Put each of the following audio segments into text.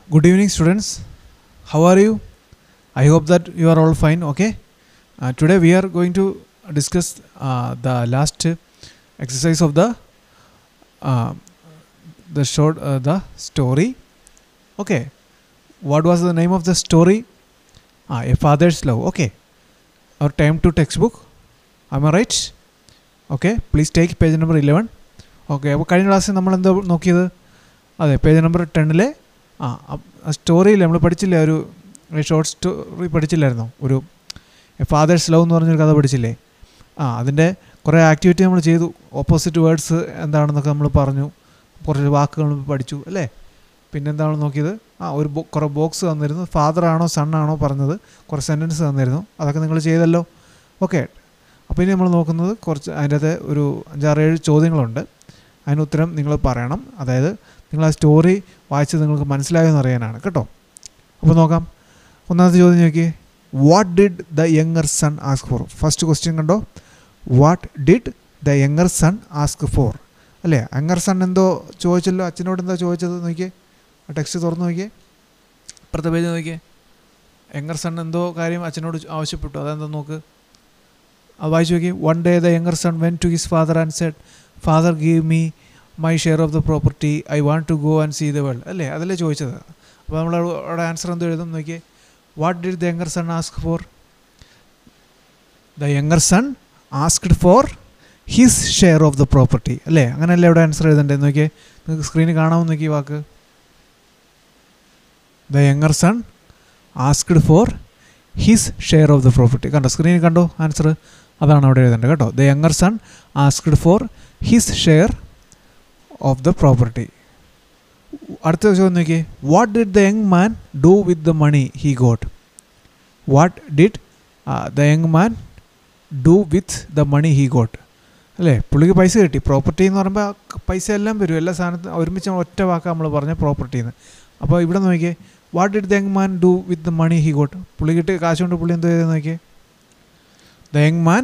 Good evening, students. How are you? I hope that you are all fine. Okay. Uh, today we are going to discuss uh, the last exercise of the uh, the short uh, the story. Okay. What was the name of the story? Ah, a father's love. Okay. Our time to textbook. Am I right? Okay please take page number eleven okay അപ്പോൾ കഴിഞ്ഞ ക്ലാസ്സിൽ നമ്മൾ എന്താ നോക്കിയത് അതെ page number ടെന്നിലെ ആ സ്റ്റോറിയിൽ നമ്മൾ പഠിച്ചില്ലേ ഒരു ഷോർട്ട് സ്റ്റോറി പഠിച്ചില്ലായിരുന്നോ ഒരു ഫാദേഴ്സ് ലവ് എന്ന് പറഞ്ഞൊരു കഥ പഠിച്ചില്ലേ ആ അതിൻ്റെ കുറേ ആക്ടിവിറ്റി നമ്മൾ ചെയ്തു ഓപ്പോസിറ്റ് വേർഡ്സ് എന്താണെന്നൊക്കെ നമ്മൾ പറഞ്ഞു കുറച്ച് വാക്കുകൾ പഠിച്ചു അല്ലേ പിന്നെന്താണ് നോക്കിയത് ആ ഒരു ബോ കുറേ ബോക്സ് തന്നിരുന്നു ഫാദർ ആണോ സൺ ആണോ പറഞ്ഞത് കുറേ സെൻറ്റൻസ് തന്നിരുന്നു അതൊക്കെ നിങ്ങൾ ചെയ്തല്ലോ ഓക്കെ അപ്പോൾ ഇനി നമ്മൾ നോക്കുന്നത് കുറച്ച് അതിൻ്റെ അകത്ത് ഒരു അഞ്ചാറേഴ് ചോദ്യങ്ങളുണ്ട് അതിന് ഉത്തരം നിങ്ങൾ പറയണം അതായത് നിങ്ങൾ ആ സ്റ്റോറി വായിച്ച് നിങ്ങൾക്ക് മനസ്സിലായെന്ന് അറിയാനാണ് കേട്ടോ അപ്പോൾ നോക്കാം ഒന്നാമത്തെ ചോദ്യം നോക്കിയേ what did the younger son ask for first question കണ്ടോ what did the younger son ask for അല്ലേ യങ്ങർ സൺ എന്തോ ചോദിച്ചല്ലോ അച്ഛനോട് എന്താ ചോദിച്ചത് നോക്കിയേ ആ ടെക്സ്റ്റ് തുറന്ന് നോക്കിയേ അപ്പുറത്തെ പേജ് നോക്കിയേ യങ്ങർ സൺ എന്തോ കാര്യം അച്ഛനോട് ആവശ്യപ്പെട്ടു അതെന്താ നോക്ക് അത് വായിച്ചു നോക്കി one day the younger son went to his father and said father give me my share of the property I want to go and see the world അല്ലേ അതല്ലേ ചോദിച്ചത് അപ്പോൾ നമ്മൾ അവിടെ ആൻസർ എന്തോ എഴുതും നോക്കിയേ what did the younger son ask for the younger son asked for his share of the property അല്ലേ അങ്ങനെയല്ലേ ഇവിടെ ആൻസർ എഴുതണ്ടേ നോക്കിയേ നിങ്ങൾക്ക് സ്ക്രീനിൽ കാണാമെന്ന് നോക്കി look the younger son asked for his share of the property കണ്ടോ സ്ക്രീനിൽ കണ്ടോ ആൻസർ അതാണ് അവിടെ എഴുതേണ്ടത് കേട്ടോ the younger son asked for his share of the property അടുത്ത ചോദ്യം നോക്കിയേ what did the young man do with the money he got what did the young man do with the money he got അല്ലേ പുള്ളിക്ക് പൈസ കിട്ടി property എന്ന് പറയുമ്പോൾ പൈസ എല്ലാം വരും എല്ലാ സാധനത്തിനും ഒരുമിച്ച് ഒറ്റ വാക്കാണ് നമ്മൾ പറഞ്ഞ പ്രോപ്പർട്ടി എന്ന് അപ്പോൾ ഇവിടെ നോക്കിയേ what did the young man do with the money he got പുള്ളി കിട്ടി കാശ് കൊണ്ട് പുള്ളി എന്തോ ചെയ്തെന്ന് നോക്കിയേ the young man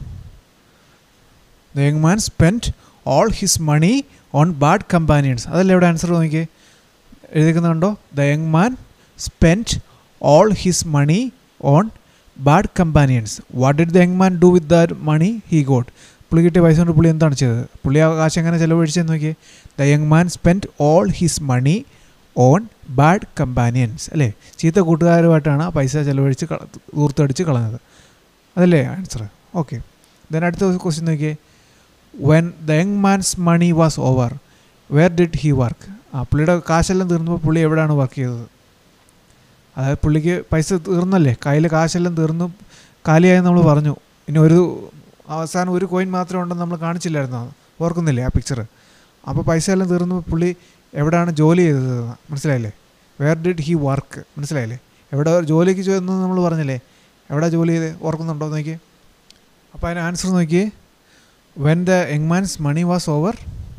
the young man spend all his money on bad companions അതല്ലേ ഇവിടെ ആൻസർ നോക്കിയേ എഴുതിക്കുന്നുണ്ടോ the young man spend all his money on bad companions what did the young man do with the money he got പുള്ളി കിട്ടിയ പൈസ കൊണ്ട് പുള്ളി എന്താണ് ചെയ്തത് പുള്ളി ആ കാശ് എങ്ങനെ ചിലവഴിച്ചെന്ന് നോക്കിയേ the young man spend all his money on bad companions അല്ലേ ചീത്ത കൂട്ടുകാരുമായിട്ടാണ് ആ പൈസ ചിലവഴിച്ച് ഊർത്തടിച്ച് കളഞ്ഞത് അതല്ലേ ആൻസർ ഓക്കെ ദെൻ അടുത്ത ക്വസ്റ്റ്യൻ നോക്കിയേ when the young man's money was over where did he work ആ പുള്ളിയുടെ കാശെല്ലാം തീർന്നപ്പോൾ പുള്ളി എവിടെയാണ് വർക്ക് ചെയ്തത് അതായത് പുള്ളിക്ക് പൈസ തീർന്നല്ലേ കയ്യിൽ കാശെല്ലാം തീർന്നു കാലിയായി നമ്മൾ പറഞ്ഞു ഇനി ഒരു അവസാനം ഒരു കോയിൻ മാത്രമേ ഉണ്ടെന്ന് നമ്മൾ കാണിച്ചില്ലായിരുന്നോ ഓർക്കുന്നില്ലേ ആ പിക്ചർ അപ്പോൾ പൈസ എല്ലാം തീർന്നു പുള്ളി എവിടെയാണ് ജോലി ചെയ്തത് മനസ്സിലായില്ലേ വേർ ഡിഡ് ഹി വർക്ക് മനസ്സിലായില്ലേ എവിടെ ജോലിക്ക് ചെന്ന് നമ്മൾ പറഞ്ഞില്ലേ എവിടെ ജോലി ചെയ്ത് ഓർക്കുന്നുണ്ടോ നോക്കിയേ അപ്പോൾ അതിന് ആൻസർ നോക്കിയേ when the young man's money was over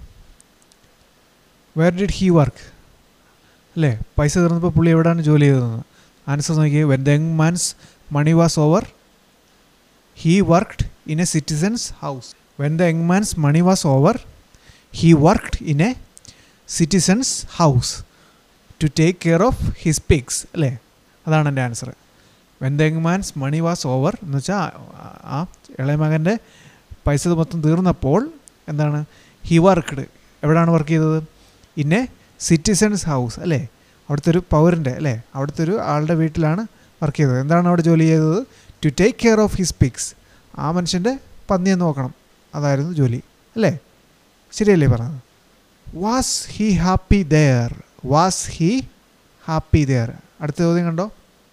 where did he work അല്ലേ പൈസ തീർന്നപ്പോൾ പുള്ളി എവിടെയാണ് ജോലി ചെയ്തതെന്ന് ആൻസർ നോക്കിയേ when the young man's money was over he worked in a citizen's house when the young man's money was over he worked in a citizen's house to take care of his pigs അല്ലേ അതാണ് എൻ്റെ answer when the young man's money was over എന്ന് വെച്ചാൽ ആ ഇളയ മകൻ്റെ പൈസ മൊത്തം തീർന്നപ്പോൾ എന്താണ് ഹി വർക്ക്ഡ് എവിടെയാണ് വർക്ക് ചെയ്തത് ഇൻ എ സിറ്റിസൺസ് ഹൗസ് അല്ലേ അവിടുത്തെ ഒരു പൗരൻ്റെ അല്ലേ അവിടുത്തെ ഒരു ആളുടെ വീട്ടിലാണ് വർക്ക് ചെയ്തത് എന്താണ് അവിടെ ജോലി ചെയ്തത് to take care of his pigs ആ മനുഷ്യൻ്റെ പന്നിയെ നോക്കണം അതായിരുന്നു ജോലി അല്ലേ ശരിയല്ലേ പറഞ്ഞത് was he happy there was he happy there അടുത്ത ചോദ്യം കണ്ടോ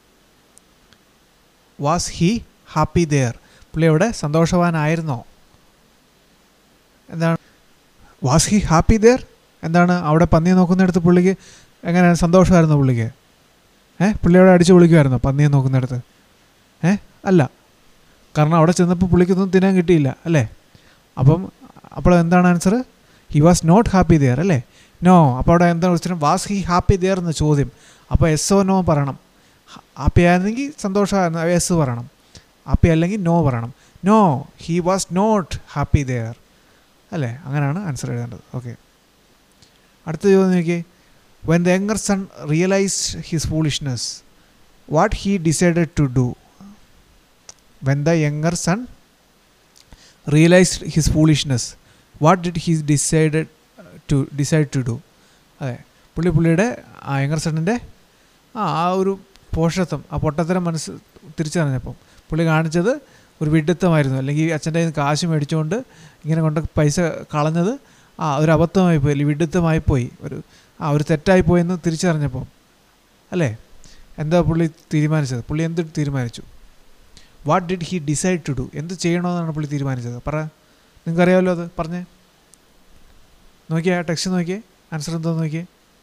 വാസ് ഹി ഹാപ്പി ദെയർ പുള്ളി അവിടെ സന്തോഷവാനായിരുന്നോ എന്താണ് വാസ് ഹി ഹാപ്പി ദെയർ എന്താണ് അവിടെ പന്നിയെ നോക്കുന്നിടത്ത് പുള്ളിക്ക് എങ്ങനെയാണ് സന്തോഷമായിരുന്നു പുള്ളിക്ക് ഏ പുള്ളി അവിടെ അടിച്ചു വിളിക്കുമായിരുന്നോ പന്നിയെ നോക്കുന്നിടത്ത് ഏ അല്ല കാരണം അവിടെ ചെന്നപ്പോൾ പുള്ളിക്കൊന്നും തിന്നാൻ കിട്ടിയില്ല അല്ലേ അപ്പം അപ്പോൾ എന്താണ് answer he was not happy there അല്ലേ നോ അപ്പോൾ അവിടെ എന്താണ് question was he happy there എന്ന ചോദ്യം അപ്പോൾ എസ് ഓ നോ പറയണം ഹാപ്പി ആയിരുന്നെങ്കിൽ സന്തോഷമായിരുന്നു എസ് പറയണം ഹാപ്പി അല്ലെങ്കിൽ നോ പറയണം no he was not happy there അല്ലേ അങ്ങനെയാണ് ആൻസർ എഴുതേണ്ടത് ഓക്കെ അടുത്ത ചോദ്യം നോക്കിയേ when the younger son realised his foolishness what he decided to do when the younger son realised his foolishness what did he decided to decide to do അതെ പുള്ളി പുള്ളിയുടെ ആ യങ്ങർ സണ്ണിൻ്റെ ആ ആ ഒരു പോഷത്വം ആ പൊട്ടത്തരം മനസ്സ് തിരിച്ചറിഞ്ഞപ്പം പുള്ളി കാണിച്ചത് ഒരു വിഡിത്തമായിരുന്നു അല്ലെങ്കിൽ അച്ഛൻ്റെ കയ്യിൽ നിന്ന് കാശ് മേടിച്ചുകൊണ്ട് ഇങ്ങനെ കൊണ്ട് പൈസ കളഞ്ഞത് ആ ഒരു അബദ്ധമായി പോയി അല്ലെങ്കിൽ വിഡിത്തമായി പോയി ഒരു ആ ഒരു തെറ്റായി പോയെന്ന് തിരിച്ചറിഞ്ഞപ്പോൾ അല്ലേ എന്താ പുള്ളി തീരുമാനിച്ചത് പുള്ളി എന്ത് തീരുമാനിച്ചു what did he decide to do എന്ത് ചെയ്യണമെന്നാണ് പുള്ളി തീരുമാനിച്ചത് പറ നിങ്ങൾക്കറിയാമല്ലോ അത് പറഞ്ഞേ നോക്കിയേ ആ ടെക്സ്റ്റ് നോക്കിയേ ആൻസർ എന്തോ നോക്കിയേ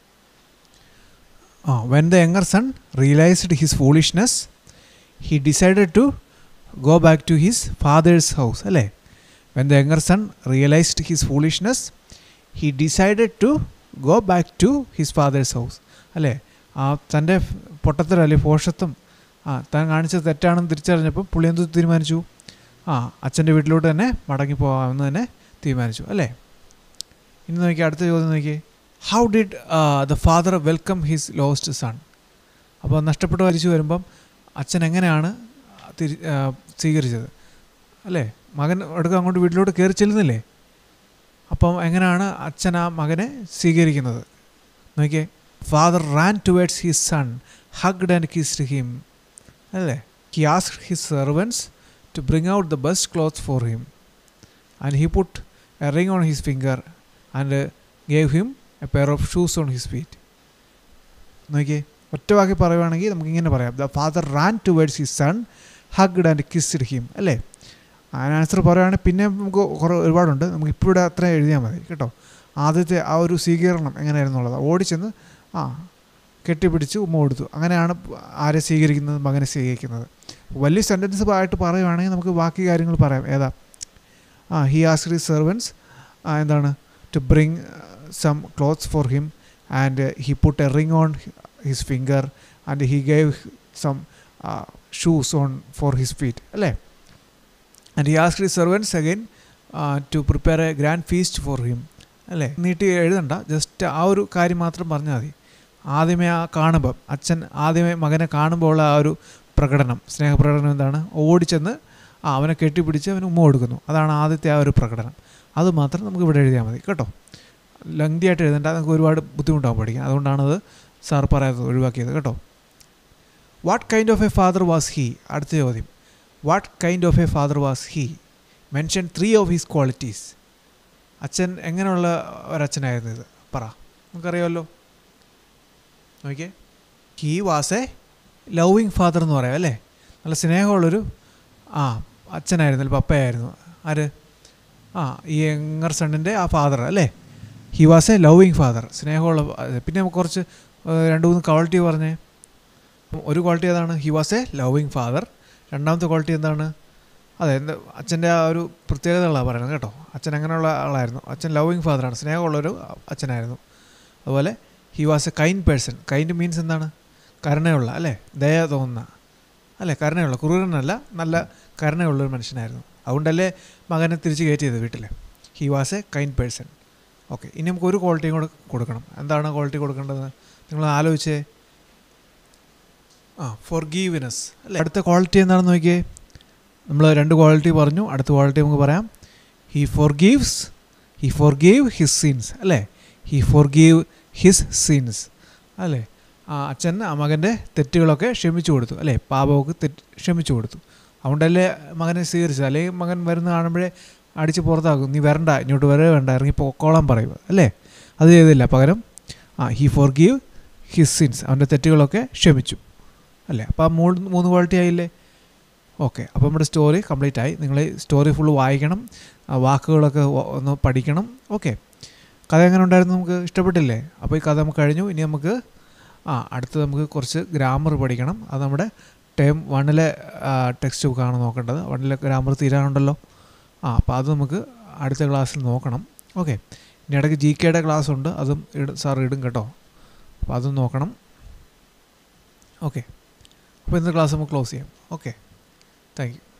ആ when the younger son realised his foolishness he decided to go back to his father's house അല്ലേ when the younger son realised his foolishness he decided to go back to his father's house അല്ലേ ആ തൻ്റെ പൊട്ടത്തരം അല്ലെ പോഷത്വം ആ താൻ കാണിച്ചത് തെറ്റാണെന്ന് തിരിച്ചറിഞ്ഞപ്പോൾ പുള്ളി എന്ത് തീരുമാനിച്ചു ആ അച്ഛൻ്റെ വീട്ടിലോട്ട് തന്നെ മടങ്ങി പോകാമെന്ന് തന്നെ തീരുമാനിച്ചു അല്ലേ ഇനി നോക്കി അടുത്ത ചോദ്യം നോക്കിയേ how did the father welcome his lost son അപ്പോൾ നഷ്ടപ്പെട്ട് മരിച്ചു വരുമ്പം അച്ഛൻ എങ്ങനെയാണ് തിരി ആ, സ്വീകരിച്ചത് അല്ലേ മകൻ എടുക്കുക അങ്ങോട്ട് വീട്ടിലോട്ട് കയറി ചെല്ലുന്നില്ലേ അപ്പം എങ്ങനെയാണ് അച്ഛൻ ആ മകനെ സ്വീകരിക്കുന്നത് നോക്കിയേ father ran towards his son hugged and kissed him അല്ലേ he ask his servants to bring out the best cloth for him and he put a ring on his finger and gave him a pair of shoes on his feet നോക്കിയേ ഒറ്റ വാക്കി പറയുവാണെങ്കിൽ നമുക്ക് ഇങ്ങനെ പറയാം the father ran towards his son hugged and kissed him അല്ലേ അതിന് answer പറയുകയാണെങ്കിൽ പിന്നെ നമുക്ക് കുറേ ഒരുപാടുണ്ട് നമുക്ക് ഇപ്പോൾ ഇവിടെ അത്ര എഴുതിയാൽ മതി കേട്ടോ ആദ്യത്തെ ആ ഒരു സ്വീകരണം എങ്ങനെയായിരുന്നു ഉള്ളത് ഓടിച്ചെന്ന് ആ കെട്ടിപ്പിടിച്ച് ഉമ്മ കൊടുത്തു അങ്ങനെയാണ് ആരെ സ്വീകരിക്കുന്നത് മകനെ സ്വീകരിക്കുന്നത് വലിയ സെൻറ്റൻസ് ആയിട്ട് പറയുവാണെങ്കിൽ നമുക്ക് ബാക്കി കാര്യങ്ങൾ പറയാം ഏതാ ആ ഹി ആസ്ക്ഡ് ഹിസ് സെർവൻസ് എന്താണ് to bring some clothes for him and he put a ring on his finger and he gave some shoes on for his feet അല്ലേ and he asked his servants again to prepare a grand feast for him അല്ലേ നീട്ടി എഴുതണ്ട just ആ ഒരു കാര്യം മാത്രം പറഞ്ഞാൽ മതി ആദ്യമേ ആ കാണുമ്പം അച്ഛൻ ആദ്യമേ മകനെ കാണുമ്പോൾ ഉള്ള ആ ഒരു പ്രകടനം സ്നേഹപ്രകടനം എന്താണ് ഓടിച്ചെന്ന് ആ അവനെ കെട്ടിപ്പിടിച്ച് അവന് ഉമ്മ കൊടുക്കുന്നു അതാണ് ആദ്യത്തെ ആ ഒരു പ്രകടനം അത് മാത്രം നമുക്ക് ഇവിടെ എഴുതിയാൽ മതി കേട്ടോ ലെങ്തി ആയിട്ട് എഴുതേണ്ട നമുക്ക് ഒരുപാട് ബുദ്ധിമുട്ടാകും പഠിക്കാൻ അതുകൊണ്ടാണത് സാർ പറയാത്തത് ഒഴിവാക്കിയത് കേട്ടോ what kind of a father was he അടുത്ത ചോദ്യം what kind of a father was he mention three of his qualities അച്ഛൻ എങ്ങനെയുള്ള ഒരച്ഛനായിരുന്നു ഇത് പറ നമുക്കറിയാമല്ലോ നോക്കിയേ he was a loving father എന്ന് പറയാം അല്ലേ നല്ല സ്നേഹമുള്ളൊരു ആ അച്ഛനായിരുന്നു അല്ല പപ്പയായിരുന്നു ആര് ആ ഈ യങ്ങർ സണ്ണിൻ്റെ ആ ഫാദർ അല്ലേ he was a loving father സ്നേഹമുള്ള ഫാ- പിന്നെ നമുക്ക് കുറച്ച് ഏഹ്, രണ്ട് മൂന്ന് ക്വാളിറ്റി പറഞ്ഞേ ഒരു ക്വാളിറ്റി ഏതാണ് he was a loving father രണ്ടാമത്തെ ക്വാളിറ്റി എന്താണ് അതെ എന്താ അച്ഛൻ്റെ ആ ഒരു പ്രത്യേകതകളാണ് പറയുന്നത് കേട്ടോ അച്ഛൻ അങ്ങനെയുള്ള ആളായിരുന്നു അച്ഛൻ ലവിങ് ഫാദറാണ് സ്നേഹമുള്ളൊരു അച്ഛനായിരുന്നു അതുപോലെ he was a kind person kind means എന്താണ് കരുണയുള്ള അല്ലേ ദയ തോന്നുന്ന അല്ലേ കരുണയുള്ള ക്രൂരനല്ല നല്ല കരുണയുള്ളൊരു മനുഷ്യനായിരുന്നു അതുകൊണ്ടല്ലേ മകനെ തിരിച്ച് കയറ്റിയത് വീട്ടിൽ he was a kind person okay ഇനി നമുക്ക് ഒരു ക്വാളിറ്റിയും കൂടെ കൊടുക്കണം എന്താണ് ക്വാളിറ്റി കൊടുക്കേണ്ടത് നിങ്ങൾ ആലോചിച്ചേ ആ ഫോർഗീവ്നെസ് അല്ലേ അടുത്ത ക്വാളിറ്റി എന്താണെന്ന് നോക്കിയേ നമ്മൾ രണ്ട് ക്വാളിറ്റി പറഞ്ഞു അടുത്ത ക്വാളിറ്റി നമുക്ക് പറയാം he forgives he forgive his sins അല്ലേ ഹി ഫോർഗീവ് ഹിസ് സീൻസ് അല്ലേ ആ അച്ഛൻ ആ മകൻ്റെ തെറ്റുകളൊക്കെ ക്ഷമിച്ചു കൊടുത്തു അല്ലേ പാപമൊക്കെ തെറ്റ് ക്ഷമിച്ചു കൊടുത്തു അതുകൊണ്ടല്ലേ മകനെ സ്വീകരിച്ചത് അല്ലെങ്കിൽ മകൻ വരുന്ന കാണുമ്പോഴേ അടിച്ച് പുറത്താക്കും നീ വരണ്ട ഇങ്ങോട്ട് വരേ വേണ്ട ഇറങ്ങി പൊക്കോളാൻ പറയുക അല്ലേ അത് ചെയ്തില്ല പകരം ആ he forgive his sins അവൻ്റെ തെറ്റുകളൊക്കെ ക്ഷമിച്ചു അല്ലേ അപ്പോൾ ആ മൂന്ന് മൂന്ന് ക്വാളിറ്റി ആയില്ലേ ഓക്കെ അപ്പോൾ നമ്മുടെ സ്റ്റോറി കംപ്ലീറ്റ് ആയി നിങ്ങൾ സ്റ്റോറി ഫുള്ള് വായിക്കണം ആ വാക്കുകളൊക്കെ ഒ- ഒന്ന് പഠിക്കണം ഓക്കെ കഥ എങ്ങനെ ഉണ്ടായിരുന്നു നമുക്ക് ഇഷ്ടപ്പെട്ടില്ലേ അപ്പോൾ ഈ കഥ നമുക്ക് കഴിഞ്ഞു ഇനി നമുക്ക് ആ അടുത്ത് നമുക്ക് കുറച്ച് ഗ്രാമർ പഠിക്കണം അത് നമ്മുടെ ടേം വണ്ണിലെ ടെക്സ്റ്റ് ബുക്കാണ് നോക്കേണ്ടത് വണ്ണിലെ ഗ്രാമർ തീരാനുണ്ടല്ലോ ആ അപ്പോൾ അത് നമുക്ക് അടുത്ത ക്ലാസ്സിൽ നോക്കണം ഓക്കെ ഇനി ഇടയ്ക്ക് ജി കെയുടെ ക്ലാസ് ഉണ്ട് അതും ഇടും സാർ ഇടും കേട്ടോ അപ്പോൾ അതും നോക്കണം ഓക്കെ അപ്പോൾ ഇന്നത്തെ ക്ലാസ് നമുക്ക് ക്ലോസ് ചെയ്യാം ഓക്കെ താങ്ക് യു